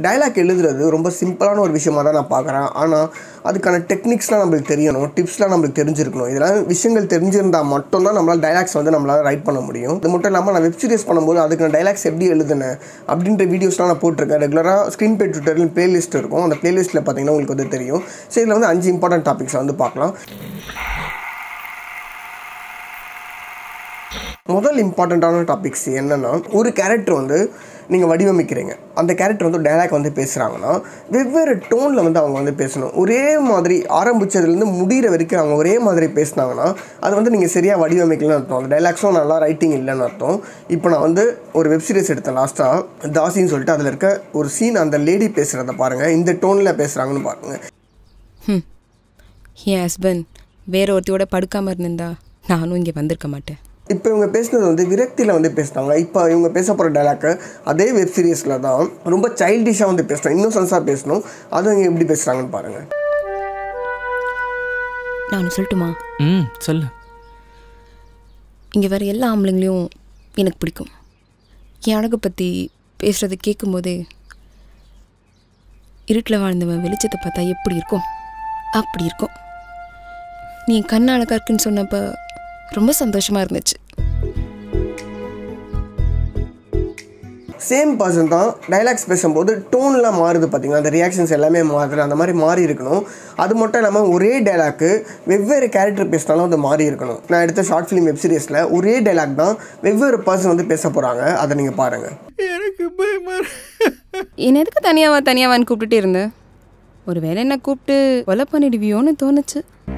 dialogue எழுதுறது ரொம்ப சிம்பிளான ஒரு விஷயமா தான் நான் பார்க்குறேன் ஆனால் அதுக்கான டெக்னிக்ஸ்லாம் நம்மளுக்கு தெரியணும் டிப்ஸ்லாம் நம்மளுக்கு தெரிஞ்சிருக்கணும் இதெல்லாம் விஷயங்கள் தெரிஞ்சிருந்தால் மட்டும்தான் நம்மளால் டைலாக்ஸ் வந்து நம்மளால் ரைட் பண்ண முடியும் இது மட்டும் இல்லாமல் நான் வெப் சீரிஸ் பண்ணும்போது அதுக்கு நான் டைலாக்ஸ் எப்படி எழுதுனேன் அப்படின்ற வீடியோஸ்லாம் நான் போட்டிருக்கேன் ரெகுலராக ஸ்க்ரீன் பே ட்விட்டரில் பிளேலிஸ்ட் இருக்கும் அந்த பிளேலிஸ்ட்டில் பார்த்தீங்கன்னா உங்களுக்கு வந்து தெரியும் ஸோ இதில் வந்து அஞ்சு இம்பார்ட்டன்ட் டாபிக்ஸ் வந்து பார்க்கலாம் முதல் இம்பார்ட்டண்ட்டான டாபிக்ஸ் என்னென்னா ஒரு கேரக்டர் வந்து நீங்கள் வடிவமைக்கிறீங்க அந்த கேரக்டர் வந்து டைலாக் வந்து பேசுகிறாங்கன்னா வெவ்வேறு டோனில் வந்து அவங்க வந்து பேசணும் ஒரே மாதிரி ஆரம்பித்ததுலேருந்து முடிகிற வரைக்கும் அவங்க ஒரே மாதிரி பேசினாங்கன்னா அது வந்து நீங்கள் சரியாக வடிவமைக்கலன்னு அர்த்தம் அந்த டைலாக்ஸும் நல்லா ரைட்டிங் இல்லைன்னு அர்த்தம் இப்போ நான் வந்து ஒரு வெப் சீரிஸ் எடுத்தேன் லாஸ்ட்டாக தாசின்னு சொல்லிட்டு அதில் இருக்க ஒரு சீன் அந்த லேடி பேசுகிறத பாருங்கள் இந்த டோனில் பேசுகிறாங்கன்னு பாருங்கள் ம் என் ஹஸ்பண்ட் வேற ஒருத்தியோட படுக்காமல் இருந்திருந்தா நானும் இங்கே வந்திருக்க மாட்டேன் இப்போ இவங்க பேசுனது வந்து விரக்தியில் வந்து பேசுனாங்க இப்போ இவங்க பேச போகிற டைலாக்கு அதே வெப் சீரிஸில் தான் ரொம்ப சைல்டிஷாக வந்து பேசணும் இன்னோசன்ஸாக பேசணும் அதுவும் இங்கே எப்படி பேசுகிறாங்கன்னு பாருங்கள் நான் ஒன்று சொல்லட்டுமா ம் சொல்லு இங்கே வர எல்லா ஆம்பளைங்களையும் எனக்கு பிடிக்கும் என் அழகை பற்றி பேசுகிறத கேட்கும்போதே இருட்டில் வாழ்ந்தவன் வெளிச்சத்தை பார்த்தா எப்படி இருக்கும் அப்படி இருக்கும் நீ கண் அழகா இருக்குன்னு சொன்னப்போ ரொம்ப சந்தோஷமாக இருந்துச்சு சேம் பர்சன் தான் டைலாக்ஸ் பேசும்போது டோன்லாம் மாறுது பார்த்தீங்களா அந்த ரியாக்ஷன்ஸ் எல்லாமே மாறுது அந்த மாதிரி மாறி இருக்கணும் அது மட்டும் இல்லாமல் ஒரே டைலாக்கு வெவ்வேறு கேரக்டர் பேசினாலும் அது மாறி இருக்கணும் நான் எடுத்த ஷார்ட் ஃபிலிம் வெப் சீரிஸில் ஒரே டைலாக் தான் வெவ்வேறு பர்சன் வந்து பேச போகிறாங்க அதை நீங்கள் பாருங்கள் என்ன எதுக்கு தனியாவா தனியாவான்னு கூப்பிட்டுட்டே இருந்தேன் ஒரு வேளை என்ன கூப்பிட்டு கொலை பண்ணிடுவியோன்னு தோணுச்சு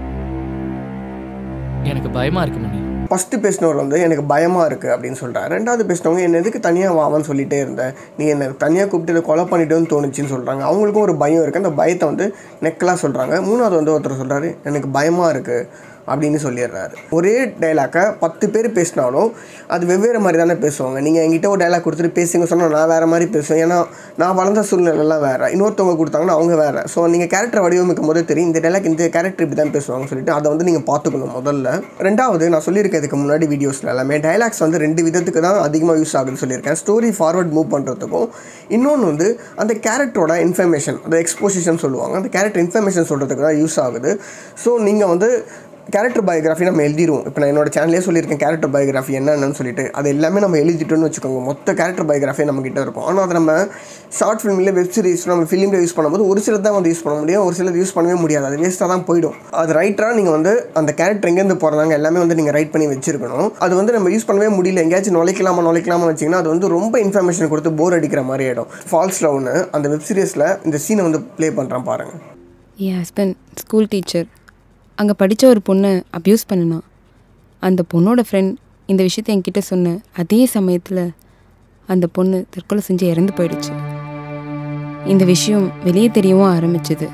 எனக்கு பயமா இருக்கு மணி ஃபஸ்ட்டு பேசினவர் வந்து எனக்கு பயமாக இருக்குது அப்படின்னு சொல்கிறார் ரெண்டாவது பேசினவங்க என்ன எதுக்கு தனியாக வாவான்னு சொல்லிட்டே இருந்தேன் நீ என்னை தனியாக கூப்பிட்டு இதை கொலை பண்ணிட்டேன்னு தோணுச்சுன்னு சொல்கிறாங்க அவங்களுக்கும் ஒரு பயம் இருக்குது அந்த பயத்தை வந்து நெக்கலாக சொல்கிறாங்க மூணாவது வந்து ஒருத்தர் சொல்கிறாரு எனக்கு பயமாக இருக்குது அப்படின்னு சொல்லிடுறாரு ஒரே டைலாக்கை பத்து பேர் பேசினாலும் அது வெவ்வேறு மாதிரி தானே பேசுவாங்க நீங்கள் என்கிட்ட ஒரு டைலாக் கொடுத்துட்டு பேசுங்க சொன்னால் நான் வேறு மாதிரி பேசுவேன் ஏன்னா நான் வளர்ந்த சூழ்நிலைலாம் வேறு இன்னொருத்தவங்க கொடுத்தாங்கன்னா அவங்க வேறு ஸோ நீங்கள் கேரக்டர் வடிவமைக்கும் போதே தெரியும் இந்த டைலாக் இந்த கேரக்டர் இப்படி தான் பேசுவாங்கன்னு சொல்லிட்டு அதை வந்து நீங்கள் பார்த்துக்கணும் முதல்ல ரெண்டாவது நான் சொல்லியிருக்கேன் இதுக்கு முன்னாடி வீடியோஸில் எல்லாமே டைலாக்ஸ் வந்து ரெண்டு விதத்துக்கு தான் அதிகமாக யூஸ் ஆகுதுன்னு சொல்லியிருக்கேன் ஸ்டோரி ஃபார்வர்ட் மூவ் பண்ணுறதுக்கும் இன்னொன்று வந்து அந்த கேரக்டரோட இன்ஃபர்மேஷன் அந்த எக்ஸ்போசிஷன் சொல்லுவாங்க அந்த கேரக்டர் இன்ஃபர்மேஷன் சொல்கிறதுக்கு தான் யூஸ் ஆகுது ஸோ நீங்கள் வந்து கேரக்டர் பயோகிராஃபி நம்ம எழுதிடுவோம் இப்போ நான் என்னோட சேனலே சொல்லியிருக்கேன் கேரக்டர் பயோகிராஃபி என்னென்னு சொல்லிட்டு அது எல்லாமே நம்ம எழுதிட்டோம்னு வச்சுக்கோங்க மொத்த கேரக்டர் பயோகிராஃபி நம்ம கிட்ட இருக்கும் ஆனால் அதை நம்ம ஷார்ட் ஃபிலிமில் வெப் சீரிஸ் நம்ம ஃபிலிமில் யூஸ் பண்ணும்போது ஒரு சிலர் தான் வந்து யூஸ் பண்ண முடியும் ஒரு சிலர் யூஸ் பண்ணவே முடியாது அது வேஸ்ட்டாக தான் போயிடும் அது ரைட்டராக நீங்கள் வந்து அந்த கேரக்டர் எங்கேருந்து போகிறாங்க எல்லாமே வந்து நீங்கள் ரைட் பண்ணி வச்சிருக்கணும் அது வந்து நம்ம யூஸ் பண்ணவே முடியல எங்கேயாச்சும் நுழைக்கலாமா நுழைக்கலாமா வச்சிங்கன்னா அது வந்து ரொம்ப இன்ஃபர்மேஷன் கொடுத்து போர் அடிக்கிற மாதிரி ஆகிடும் ஃபால்ஸ் லவ்னு அந்த வெப் சீரிஸில் இந்த சீனை வந்து ப்ளே பண்ணுறேன் பாருங்கள் என் ஹஸ்பண்ட் ஸ்கூல் டீச்சர் அங்கே படித்த ஒரு பொண்ணை அப்யூஸ் பண்ணினான் அந்த பொண்ணோட ஃப்ரெண்ட் இந்த விஷயத்தை என்கிட்ட சொன்ன அதே சமயத்தில் அந்த பொண்ணு தற்கொலை செஞ்சு இறந்து போயிடுச்சு இந்த விஷயம் வெளியே தெரியவும் ஆரம்பிச்சது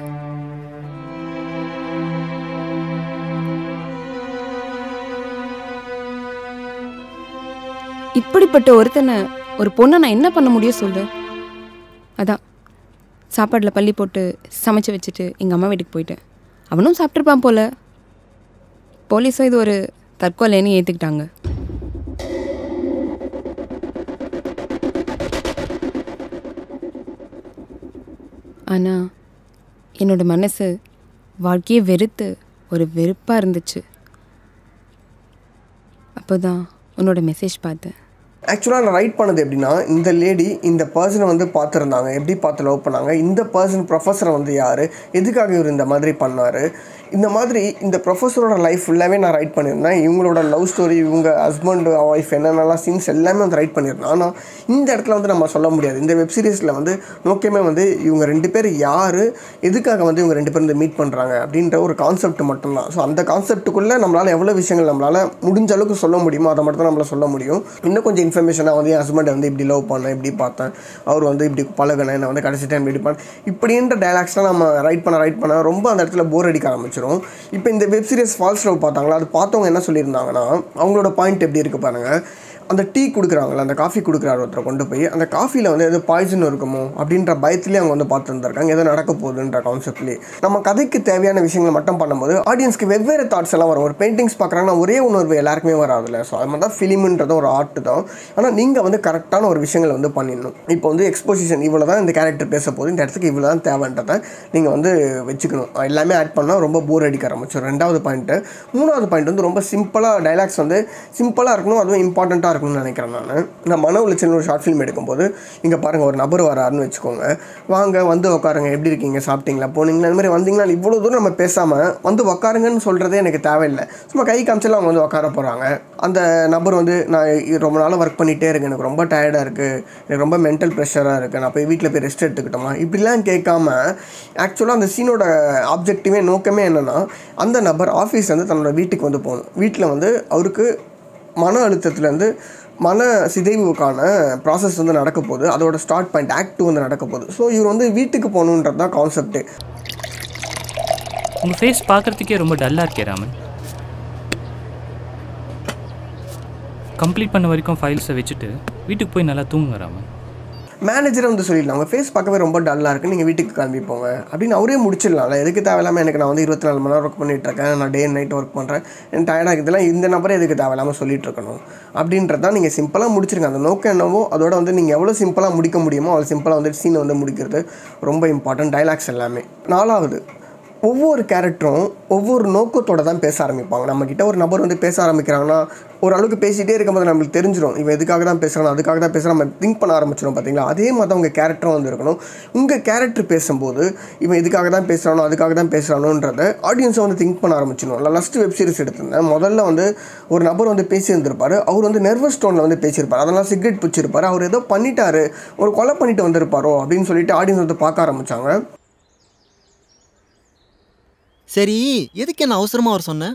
இப்படிப்பட்ட ஒருத்தனை ஒரு பொண்ணை நான் என்ன பண்ண முடியும் சொல்லு அதான் சாப்பாட்டில் பள்ளி போட்டு சமைச்சு வச்சுட்டு எங்கள் அம்மா வீட்டுக்கு போயிட்டேன் அவனும் சாப்பிட்ருப்பான் போல போலீஸும் இது ஒரு தற்கொலைன்னு ஏற்றுக்கிட்டாங்க ஆனால் என்னோட மனசு வாழ்க்கையை வெறுத்து ஒரு வெறுப்பாக இருந்துச்சு அப்போ தான் உன்னோட மெசேஜ் பார்த்தேன் ஆக்சுவலாக நான் ரைட் பண்ணது எப்படின்னா இந்த லேடி இந்த பர்சனை வந்து பார்த்துருந்தாங்க எப்படி பார்த்து லவ் பண்ணாங்க இந்த பர்சன் ப்ரொஃபஸரை வந்து யார் எதுக்காக இவர் இந்த மாதிரி பண்ணார் இந்த மாதிரி இந்த ப்ரொஃபஸரோட லைஃப் ஃபுல்லாகவே நான் ரைட் பண்ணியிருந்தேன் இவங்களோட லவ் ஸ்டோரி இவங்க ஹஸ்பண்ட் ஒய்ஃப் என்னென்னலாம் சீன்ஸ் எல்லாமே வந்து ரைட் பண்ணியிருந்தேன் ஆனால் இந்த இடத்துல வந்து நம்ம சொல்ல முடியாது இந்த வெப் சீரிஸில் வந்து நோக்கமே வந்து இவங்க ரெண்டு பேர் யார் எதுக்காக வந்து இவங்க ரெண்டு பேரும் வந்து மீட் பண்ணுறாங்க அப்படின்ற ஒரு கான்செப்ட் மட்டும்தான் ஸோ அந்த கான்செப்ட்டுக்குள்ளே நம்மளால் எவ்வளோ விஷயங்கள் நம்மளால் முடிஞ்ச அளவுக்கு சொல்ல முடியுமோ அதை மட்டும் தான் நம்மளால் சொல்ல முடியும் இன்னும் கொஞ்சம் இன்ஃபர்மேஷனாக வந்து என் ஹஸ்பண்டை வந்து இப்படி லவ் பண்ணேன் இப்படி பார்த்தேன் அவர் வந்து இப்படி பழகினேன் நான் வந்து கடைசி டைம் இப்படி பண்ணேன் இப்படின்ற டைலாக்ஸ்லாம் நம்ம ரைட் பண்ண ரைட் பண்ண ரொம்ப அந்த இடத்துல போர் அடிக்க ஆரம்பிச்சிடும் இப்போ இந்த வெப் சீரிஸ் ஃபால்ஸ் லவ் பார்த்தாங்களா அது பார்த்தவங்க என்ன சொல்லியிருந்தாங்கன்னா அவங்களோட பாயிண்ட் எப்படி இருக்குது பாருங்கள் அந்த டீ கொடுக்குறாங்கல்ல அந்த காஃபி கொடுக்குறாரு ஒருத்தரை கொண்டு போய் அந்த காஃபியில் வந்து எது பாய்சன் இருக்குமோ அப்படின்ற பயத்துலேயே அவங்க வந்து பார்த்து இருந்திருக்காங்க எதோ நடக்க போகுதுன்ற கான்செப்ட்லேயே நம்ம கதைக்கு தேவையான விஷயங்களை மட்டும் பண்ணும்போது ஆடியன்ஸ்க்கு வெவ்வேறு தாட்ஸ் எல்லாம் வரும் ஒரு பெயிண்டிங்ஸ் பார்க்குறாங்கன்னா ஒரே உணர்வு எல்லாருக்குமே வராதுல்ல ஸோ அது மாதிரி தான் ஃபிலிம்ன்றதும் ஒரு ஆர்ட் தான் ஆனால் நீங்கள் வந்து கரெக்டான ஒரு விஷயங்களை வந்து பண்ணிடணும் இப்போ வந்து எக்ஸ்போசிஷன் இவ்வளோ தான் இந்த கேரக்டர் பேச போகுது இந்த இடத்துக்கு இவ்வளோ தான் தேவைன்றதை நீங்கள் வந்து வச்சுக்கணும் எல்லாமே ஆட் பண்ணால் ரொம்ப போர் அடிக்க ஆரம்பிச்சிடும் ரெண்டாவது பாயிண்ட்டு மூணாவது பாயிண்ட் வந்து ரொம்ப சிம்பிளாக டைலாக்ஸ் வந்து சிம்பிளாக இருக்கணும் அதுவும் இம்பார்ட்டண்ட்டாக இருக்கணும்னு நினைக்கிறேன் நான் நான் மன உளைச்சல் ஒரு ஷார்ட் ஃபிலிம் எடுக்கும்போது இங்கே பாருங்கள் ஒரு நபர் வராருன்னு வச்சுக்கோங்க வாங்க வந்து உட்காருங்க எப்படி இருக்கீங்க சாப்பிட்டீங்களா போனீங்களா இந்த மாதிரி வந்தீங்களா இவ்வளோ தூரம் நம்ம பேசாமல் வந்து உட்காருங்கன்னு சொல்கிறதே எனக்கு தேவையில்லை சும்மா கை காமிச்சாலும் அவங்க வந்து உட்கார போகிறாங்க அந்த நபர் வந்து நான் இ- ரொம்ப நாளாக ஒர்க் பண்ணிகிட்டே இருக்கேன் எனக்கு ரொம்ப டயர்டாக இருக்குது எனக்கு ரொம்ப மென்டல் ப்ரெஷராக இருக்குது நான் போய் வீட்டில் போய் ரெஸ்ட் எடுத்துக்கிட்டோமா இப்படிலாம் கேட்காம ஆக்சுவலாக அந்த சீனோட ஆப்ஜெக்டிவே நோக்கமே என்னென்னா அந்த நபர் ஆஃபீஸ் வந்து தன்னோட வீட்டுக்கு வந்து போகணும் வீட்டில் வந்து அவருக்கு மன அழுத்தத்துலேருந்து மன சிதைவுக்கான ப்ராசஸ் வந்து நடக்க போகுது அதோட ஸ்டார்ட் பாயிண்ட் ஆக்ட் டூ வந்து நடக்க போகுது ஸோ இவர் வந்து வீட்டுக்கு போகணுன்றது தான் கான்செப்ட்டு உங்கள் ஃபேஸ் பார்க்குறதுக்கே ரொம்ப டல்லாக இருக்கே ராமன் கம்ப்ளீட் பண்ண வரைக்கும் ஃபைல்ஸை வச்சுட்டு வீட்டுக்கு போய் நல்லா தூங்குங்க ராமன் மேனேஜரை வந்து சொல்லிடலாம் உங்கள் ஃபேஸ் பார்க்கவே ரொம்ப டல்லாக இருக்குது நீங்கள் வீட்டுக்கு கிளம்பி போங்க அப்படின்னு அவரே முடிச்சிடலாம்ல எதுக்கு தேவையில்லாமல் எனக்கு நான் வந்து இருபத்தி நாலு மணி நேரம் ஒர்க் பண்ணிட்டு இருக்கேன் நான் டே நைட் ஒர்க் பண்ணுறேன் எனக்கு டயர்டாக இருக்குதுலாம் இந்த நபரை எதுக்கு தேவையில்லாமல் சொல்லிட்டு இருக்கணும் அப்படின்றது தான் நீங்கள் சிம்பிளாக முடிச்சிருங்க அந்த நோக்கம் என்னவோ அதோட வந்து நீங்கள் எவ்வளோ சிம்பிளாக முடிக்க முடியுமோ அவ்வளோ சிம்பிளாக வந்து சீனை வந்து முடிக்கிறது ரொம்ப இம்பார்ட்டன்ட் டைலாக்ஸ் எல்லாமே நாலாவது ஒவ்வொரு கேரக்டரும் ஒவ்வொரு நோக்கத்தோட தான் பேச ஆரம்பிப்பாங்க நம்மக்கிட்ட ஒரு நபர் வந்து பேச ஆரம்பிக்கிறாங்கன்னா ஓரளவுக்கு பேசிகிட்டே இருக்கும்போது நம்மளுக்கு தெரிஞ்சிடும் இவன் எதுக்காக தான் பேசுகிறான் அதுக்காக தான் பேசுகிறான் நம்ம திங்க் பண்ண ஆரம்பிச்சிடும் பார்த்தீங்களா அதே மாதிரி தான் உங்கள் கேரக்டரும் வந்து இருக்கணும் உங்கள் கேரக்டர் பேசும்போது இவன் எதுக்காக தான் பேசுகிறானோ அதுக்காக தான் பேசுகிறானோன்றத ஆடியன்ஸை வந்து திங்க் பண்ண ஆரம்பிச்சிடும் நான் லாஸ்ட் வெப் சீரிஸ் எடுத்திருந்தேன் முதல்ல வந்து ஒரு நபர் வந்து பேசியிருந்திருப்பாரு அவர் வந்து நர்வஸ் டோனில் வந்து பேசியிருப்பார் அதெல்லாம் சிகரெட் பிடிச்சிருப்பாரு அவர் ஏதோ பண்ணிட்டாரு ஒரு கொலை பண்ணிட்டு வந்திருப்பாரோ அப்படின்னு சொல்லிட்டு ஆடியன்ஸ் வந்து பார்க்க ஆரம்பிச்சாங்க சரி எதுக்கு என்ன அவசரமா வர சொன்ன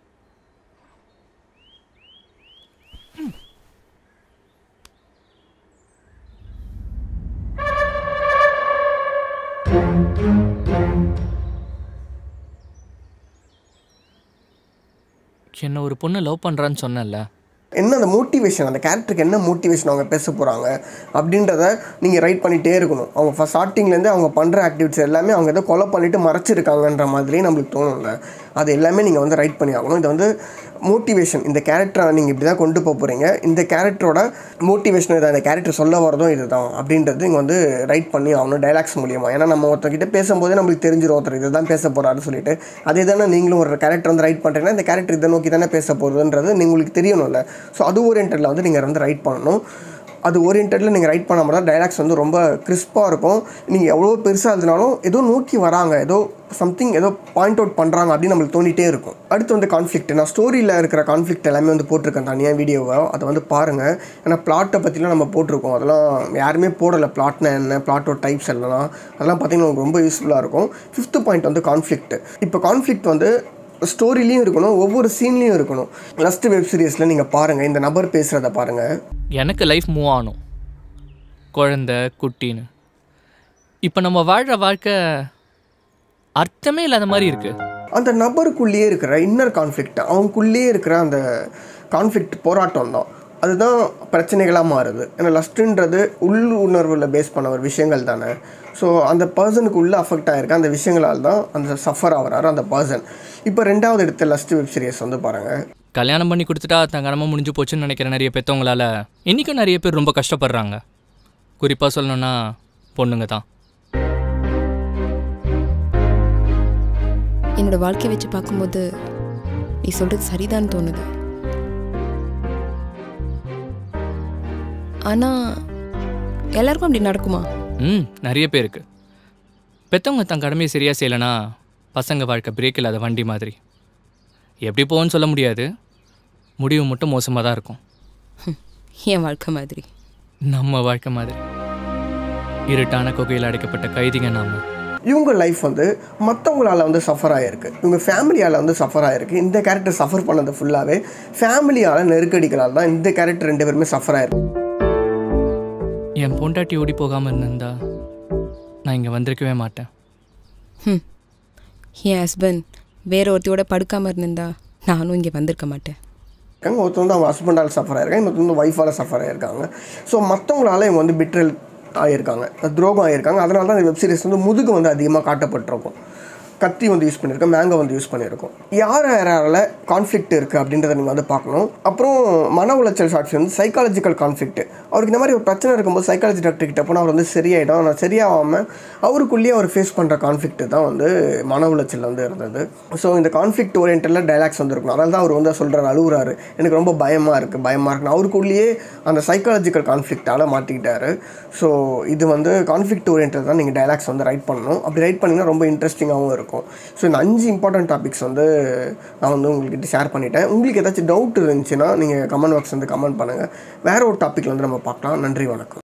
என்ன ஒரு பொண்ணு லவ் பண்ணுறான்னு சொன்னேன்ல என்ன அந்த மோட்டிவேஷன் அந்த கேரக்டருக்கு என்ன மோட்டிவேஷன் அவங்க பேச போகிறாங்க அப்படின்றத நீங்கள் ரைட் பண்ணிகிட்டே இருக்கணும் அவங்க ஃபஸ்ட் ஸ்டார்டிங்லேருந்து அவங்க பண்ணுற ஆக்டிவிட்டிஸ் எல்லாமே அவங்க ஏதோ கொலை பண்ணிவிட்டு மறைச்சிருக்காங்கன்ற மாதிரியே நம்மளுக்கு தோணும்ல அது எல்லாமே நீங்கள் வந்து ரைட் பண்ணி ஆகணும் இது வந்து மோட்டிவேஷன் இந்த கேரக்டரை நீங்கள் இப்படி தான் கொண்டு போக போகிறீங்க இந்த கேரக்டரோட மோட்டிவேஷன் இதை அந்த கேரக்டர் சொல்ல வரதும் இதுதான் அப்படின்றது நீங்கள் வந்து ரைட் பண்ணி ஆகணும் டைலாக்ஸ் மூலியமாக ஏன்னா நம்ம ஒருத்தர்கிட்ட பேசும்போதே நம்மளுக்கு தெரிஞ்சிடும் ஒருத்தர் இதை தான் பேச போகிறாருன்னு சொல்லிட்டு அதே தானே நீங்களும் ஒரு கேரக்டர் வந்து ரைட் பண்ணுறீங்கன்னா இந்த கேரக்டர் இதை நோக்கி தானே பேச போகிறதுன்றது உங்களுக்கு தெரியணும்ல ஸோ அது ஓரியன்டில் வந்து நீங்கள் வந்து ரைட் பண்ணணும் அது ஓரியன்டில் நீங்கள் ரைட் பண்ணாமல் தான் டைலாக்ஸ் வந்து ரொம்ப கிறிஸ்பாக இருக்கும் நீங்கள் எவ்வளோ பெருசாக எழுதினாலும் ஏதோ நோக்கி வராங்க ஏதோ சம்திங் ஏதோ பாயிண்ட் அவுட் பண்ணுறாங்க அப்படின்னு நம்மளுக்கு தோணிட்டே இருக்கும் அடுத்து வந்து கான்ஃப்ளிக்ட் நான் ஸ்டோரியில் இருக்கிற கான்ஃப்ளிக்ட் எல்லாமே வந்து போட்டிருக்கேன் தனியாக வீடியோவை அதை வந்து பாருங்கள் ஏன்னா பிளாட்டை பற்றிலாம் நம்ம போட்டிருக்கோம் அதெல்லாம் யாருமே போடலை பிளாட்னா என்ன பிளாட்டோட டைப்ஸ் எல்லாம் அதெல்லாம் பார்த்தீங்கன்னா உங்களுக்கு ரொம்ப யூஸ்ஃபுல்லாக இருக்கும் ஃபிஃப்த்து பாயிண்ட் வந்து கான்ஃப்ளிக்ட் இப்போ கான்ஃப்ளிக்ட் வந்து ஸ்டோரிலையும் இருக்கணும் ஒவ்வொரு சீன்லேயும் இருக்கணும் லாஸ்ட் வெப் சீரிஸில் நீங்கள் பாருங்கள் இந்த நபர் பேசுகிறத பாருங்கள் எனக்கு லைஃப் மூவ் ஆகணும் குழந்த குட்டின்னு இப்போ நம்ம வாழ்கிற வாழ்க்கை அர்த்தமே இல்லாத மாதிரி இருக்குது அந்த நபருக்குள்ளேயே இருக்கிற இன்னர் கான்ஃப்ளிக்ட் அவங்களுக்குள்ளேயே இருக்கிற அந்த கான்ஃப்ளிக்ட் போராட்டம் தான் அதுதான் பிரச்சனைகளாக மாறுது ஏன்னா லஸ்ட்டுன்றது உள் உணர்வில் பேஸ் பண்ண ஒரு விஷயங்கள் தானே ஸோ அந்த பர்சனுக்கு உள்ளே அஃபெக்ட் ஆகிருக்க அந்த விஷயங்களால் தான் அந்த சஃபர் ஆகிறாரு அந்த பர்சன் இப்போ ரெண்டாவது எடுத்த லஸ்ட் வெப் சீரிஸ் வந்து பாருங்கள் கல்யாணம் பண்ணி கொடுத்துட்டா தங்கடமாக முடிஞ்சு போச்சுன்னு நினைக்கிற நிறைய பெற்றவங்களால இன்றைக்கும் நிறைய பேர் ரொம்ப கஷ்டப்படுறாங்க குறிப்பாக சொல்லணும்னா பொண்ணுங்க தான் என்னோட வாழ்க்கையை வச்சு பார்க்கும்போது நீ சொல்கிறது சரிதான் தோணுது ஆனால் எல்லாருக்கும் அப்படி நடக்குமா ம் நிறைய பேருக்கு பெற்றவங்க தன் கடமையை சரியாக செய்யலைனா பசங்க வாழ்க்கை பிரேக் இல்லாத வண்டி மாதிரி எப்படி போகும்னு சொல்ல முடியாது முடிவு மட்டும் மோசமாக தான் இருக்கும் என் வாழ்க்கை மாதிரி நம்ம வாழ்க்கை மாதிரி இருட்டான குகையில் அடைக்கப்பட்ட கைதிங்க நாம இவங்க லைஃப் வந்து மற்றவங்களால வந்து சஃபர் ஆகிருக்கு இவங்க ஃபேமிலியால் வந்து சஃபர் ஆகிருக்கு இந்த கேரக்டர் சஃபர் பண்ணது ஃபுல்லாகவே ஃபேமிலியால் நெருக்கடிகளால் தான் இந்த கேரக்டர் ரெண்டு பேருமே சஃபர் ஆயிருக்கு என் பொண்டாட்டி ஓடி போகாமல் இருந்திருந்தா நான் இங்கே வந்திருக்கவே மாட்டேன் ம் என் ஹஸ்பண்ட் வேற ஒருத்தியோட படுக்காமல் இருந்திருந்தா நானும் இங்கே வந்திருக்க மாட்டேன் இருக்காங்க ஒருத்தர் வந்து அவங்க ஹஸ்பண்டால் சஃபர் ஆயிருக்காங்க இன்னொருத்தர் வந்து ஒய்ஃபால் சஃபர் ஆயிருக்காங்க ஸோ மற்றவங்களால இவங்க வந்து பிட்ரல் ஆகியிருக்காங்க துரோகம் ஆகியிருக்காங்க அதனால தான் இந்த வெப் சீரிஸ் வந்து முதுகு வந்து அதிகமாக காட்டப்பட்டிருக்கும் கத்தி வந்து யூஸ் பண்ணியிருக்கோம் மேங்கோ வந்து யூஸ் பண்ணியிருக்கோம் யார் யாரால கான்ஃப்ளிக்ட் இருக்குது அப்படின்றத நீங்கள் வந்து பார்க்கணும் அப்புறம் மன உளைச்சல் ஷார்ட்ஸ் வந்து சைக்காலஜிக்கல் கான்ஃப்ளிக்ட் அவருக்கு இந்த மாதிரி ஒரு பிரச்சனை இருக்கும்போது சைக்காலஜி டாக்டர் கிட்ட போனால் அவர் வந்து சரியாயிடும் ஆனால் சரியாகாமல் அவருக்குள்ளேயே அவர் ஃபேஸ் பண்ணுற கான்ஃப்ளிக்ட் தான் வந்து மன உளைச்சல் வந்து இருந்தது ஸோ இந்த கான்ஃப்ளிக்ட் ஓரியன்டில் டைலாக்ஸ் வந்து இருக்கணும் அதனால தான் அவர் வந்து சொல்கிறார் அழுகுறாரு எனக்கு ரொம்ப பயமாக இருக்குது பயமாக இருக்குன்னு அவருக்குள்ளேயே அந்த சைக்காலஜிக்கல் கான்ஃப்ளிக்டால் மாட்டிக்கிட்டாரு ஸோ இது வந்து கான்ஃப்ளிக்ட் ஓரியன்ட் தான் நீங்கள் டைலாக்ஸ் வந்து ரைட் பண்ணணும் அப்படி ரைட் பண்ணிங்கன்னா ரொம்ப இன்ட்ரெஸ்டிங்காகவும் இருக்கும் ஸோ இந்த அஞ்சு இம்பார்ட்டன்ட் டாபிக்ஸ் வந்து நான் வந்து உங்கள்கிட்ட ஷேர் பண்ணிட்டேன் உங்களுக்கு ஏதாச்சும் டவுட் இருந்துச்சுன்னா நீங்கள் கமெண்ட் பாக்ஸ் வந்து கமெண்ட் பண்ணுங்கள் வேறு ஒரு டாப்பிக்கில் வந்து நம்ம பார்க்கலாம் நன்றி வணக்கம்